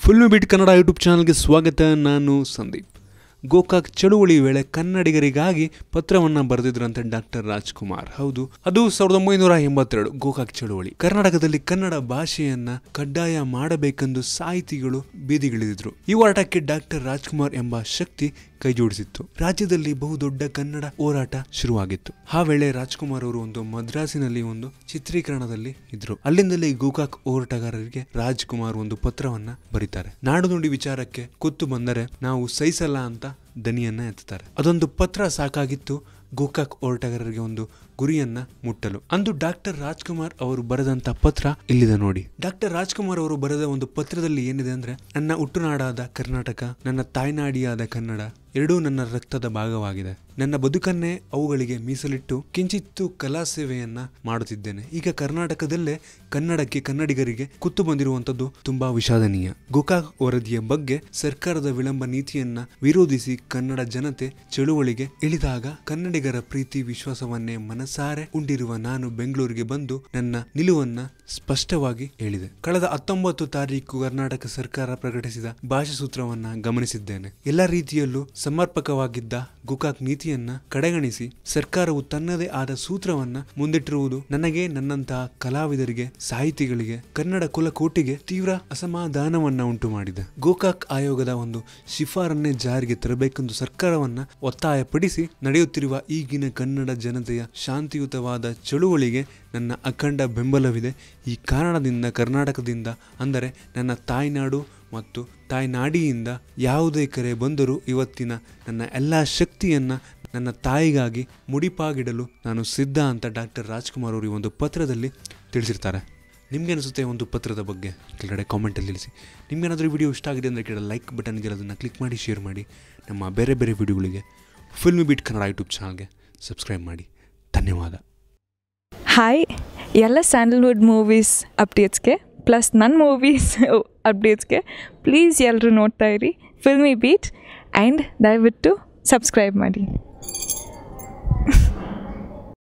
film ಬಿಟ್ Kannada YouTube ಚಾನಲ್ಗೆ ಸ್ವಾಗತ ನಾನು ಸಂದೀಪ್ ಗೋಕಾಕ್ ಚಳುವಳಿ ವೇಳೆ ಕನ್ನಡಿಗರಿಗಾಗಿ ಪತ್ರವನ್ನ ಬರೆದಿದ್ರಂತೆ ಡಾಕ್ಟರ್ ರಾಜ್ಕುಮಾರ್ ಹೌದು ಅದು ಸಾವಿರದ ಒಂಬೈನೂರ ಎಂಬತ್ತೆರಡು ಗೋಕಾಕ್ ಚಳುವಳಿ ಕರ್ನಾಟಕದಲ್ಲಿ ಕನ್ನಡ ಭಾಷೆಯನ್ನ ಕಡ್ಡಾಯ ಮಾಡಬೇಕೆಂದು ಸಾಹಿತಿಗಳು ಬೀದಿಗಿಳಿದಿದ್ರು ಈ ಹೋರಾಟಕ್ಕೆ ಡಾಕ್ಟರ್ ರಾಜ್ಕುಮಾರ್ ಎಂಬ ಶಕ್ತಿ ಕೈಜೋಡಿಸಿತ್ತು ರಾಜ್ಯದಲ್ಲಿ ಬಹುದೊಡ್ಡ ಕನ್ನಡ ಹೋರಾಟ ಶುರುವಾಗಿತ್ತು ಆ ವೇಳೆ ರಾಜ್ಕುಮಾರ್ ಅವರು ಒಂದು ಮದ್ರಾಸಿನಲ್ಲಿ ಒಂದು ಚಿತ್ರೀಕರಣದಲ್ಲಿ ಇದ್ರು ಅಲ್ಲಿಂದಲೇ ಗೋಕಾಕ್ ಹೋರಾಟಗಾರರಿಗೆ ರಾಜ್ಕುಮಾರ್ ಒಂದು ಪತ್ರವನ್ನ ಬರೀತಾರೆ ನಾಡು ನುಡಿ ವಿಚಾರಕ್ಕೆ ಕುತ್ತು ಬಂದರೆ ನಾವು ಸಹಿಸಲ್ಲ ಅಂತ ದನಿಯನ್ನ ಎತ್ತುತ್ತಾರೆ ಅದೊಂದು ಪತ್ರ ಸಾಕಾಗಿತ್ತು ಗೋಕಾಕ್ ಹೋರಾಟಗಾರರಿಗೆ ಒಂದು ಗುರಿಯನ್ನ ಮುಟ್ಟಲು ಅಂದು ಡಾಕ್ಟರ್ ರಾಜ್ಕುಮಾರ್ ಅವರು ಬರೆದಂತ ಪತ್ರ ಇಲ್ಲಿದೆ ನೋಡಿ ಡಾಕ್ಟರ್ ರಾಜ್ಕುಮಾರ್ ಅವರು ಬರೆದ ಒಂದು ಪತ್ರದಲ್ಲಿ ಏನಿದೆ ಅಂದ್ರೆ ನನ್ನ ಹುಟ್ಟುನಾಡಾದ ಕರ್ನಾಟಕ ನನ್ನ ತಾಯ್ನಾಡಿಯಾದ ಕನ್ನಡ ಎರಡೂ ನನ್ನ ರಕ್ತದ ಭಾಗವಾಗಿದೆ ನನ್ನ ಬದುಕನ್ನೇ ಅವುಗಳಿಗೆ ಮೀಸಲಿಟ್ಟು ಕಿಂಚಿತ್ತು ಕಲಾ ಸೇವೆಯನ್ನ ಮಾಡುತ್ತಿದ್ದೇನೆ ಈಗ ಕರ್ನಾಟಕದಲ್ಲೇ ಕನ್ನಡಕ್ಕೆ ಕನ್ನಡಿಗರಿಗೆ ಕುತ್ತು ಬಂದಿರುವಂತದ್ದು ತುಂಬಾ ವಿಷಾದನೀಯ ಗೋಕಾಕ್ ವರದಿಯ ಬಗ್ಗೆ ಸರ್ಕಾರದ ವಿಳಂಬ ನೀತಿಯನ್ನ ವಿರೋಧಿಸಿ ಕನ್ನಡ ಜನತೆ ಚಳುವಳಿಗೆ ಇಳಿದಾಗ ಕನ್ನಡಿಗರ ಪ್ರೀತಿ ವಿಶ್ವಾಸವನ್ನೇ ಮನಸಾರೆ ಉಂಡಿರುವ ನಾನು ಬೆಂಗಳೂರಿಗೆ ಬಂದು ನನ್ನ ನಿಲುವನ್ನ ಸ್ಪಷ್ಟವಾಗಿ ಹೇಳಿದೆ ಕಳೆದ ಹತ್ತೊಂಬತ್ತು ತಾರೀಕು ಕರ್ನಾಟಕ ಸರ್ಕಾರ ಪ್ರಕಟಿಸಿದ ಭಾಷಾ ಸೂತ್ರವನ್ನ ಗಮನಿಸಿದ್ದೇನೆ ಎಲ್ಲ ರೀತಿಯಲ್ಲೂ ಸಮರ್ಪಕವಾಗಿದ್ದ ಗೋಕಾಕ್ ನೀತಿಯನ್ನ ಕಡೆಗಣಿಸಿ ಸರ್ಕಾರವು ತನ್ನದೇ ಆದ ಸೂತ್ರವನ್ನ ಮುಂದಿಟ್ಟಿರುವುದು ನನಗೆ ನನ್ನಂತಹ ಕಲಾವಿದರಿಗೆ ಸಾಹಿತಿಗಳಿಗೆ ಕನ್ನಡ ಕುಲಕೋಟಿಗೆ ತೀವ್ರ ಅಸಮಾಧಾನವನ್ನ ಉಂಟು ಮಾಡಿದೆ ಗೋಕಾಕ್ ಆಯೋಗದ ಒಂದು ಶಿಫಾರನ್ನೇ ಜಾರಿಗೆ ತರಬೇಕೆಂದು ಸರ್ಕಾರವನ್ನ ಒತ್ತಾಯಪಡಿಸಿ ನಡೆಯುತ್ತಿರುವ ಈಗಿನ ಕನ್ನಡ ಜನತೆಯ ಶಾಂತಿಯುತವಾದ ಚಳುವಳಿಗೆ ನನ್ನ ಅಖಂಡ ಬೆಂಬಲವಿದೆ ಈ ಕಾರಣದಿಂದ ಕರ್ನಾಟಕದಿಂದ ಅಂದರೆ ನನ್ನ ತಾಯ್ನಾಡು ಮತ್ತು ತಾಯ್ನಾಡಿಯಿಂದ ಯಾವುದೇ ಕರೆ ಬಂದರೂ ಇವತ್ತಿನ ನನ್ನ ಎಲ್ಲ ಶಕ್ತಿಯನ್ನ ನನ್ನ ತಾಯಿಗಾಗಿ ಮುಡಿಪಾಗಿಡಲು ನಾನು ಸಿದ್ಧ ಅಂತ ಡಾಕ್ಟರ್ ರಾಜ್ಕುಮಾರ್ ಅವರು ಈ ಒಂದು ಪತ್ರದಲ್ಲಿ ತಿಳಿಸಿರ್ತಾರೆ ನಿಮ್ಗೆ ಅನಿಸುತ್ತೆ ಒಂದು ಪತ್ರದ ಬಗ್ಗೆ ಕೆಳಗಡೆ ಕಾಮೆಂಟಲ್ಲಿ ತಿಳಿಸಿ ನಿಮ್ಗೇನಾದರೂ ವಿಡಿಯೋ ಇಷ್ಟ ಆಗಿದೆ ಅಂದರೆ ಕೆಳಗಡೆ ಲೈಕ್ ಬಟನ್ ಇದೆ ಅದನ್ನು ಕ್ಲಿಕ್ ಮಾಡಿ ಶೇರ್ ಮಾಡಿ ನಮ್ಮ ಬೇರೆ ಬೇರೆ ವಿಡಿಯೋಗಳಿಗೆ ಫಿಲ್ಮಿ ಬೀಟ್ ಕನ್ನಡ ಯೂಟ್ಯೂಬ್ ಚಾನಲ್ಗೆ ಸಬ್ಸ್ಕ್ರೈಬ್ ಮಾಡಿ ಧನ್ಯವಾದ ಹಾಯ್ ಎಲ್ಲ ಸ್ಯಾಂಡಲ್ವುಡ್ ಮೂವೀಸ್ ಅಪ್ಡೇಟ್ಸ್ಗೆ ಪ್ಲಸ್ ನನ್ನ ಮೂವೀಸ್ ಅಪ್ಡೇಟ್ಸ್ಗೆ ಪ್ಲೀಸ್ ಎಲ್ಲರೂ ನೋಡ್ತಾ ಇರಿ ಫಿಲ್ಮಿ ಬೀಟ್ ಆ್ಯಂಡ್ ದಯವಿಟ್ಟು ಸಬ್ಸ್ಕ್ರೈಬ್ ಮಾಡಿ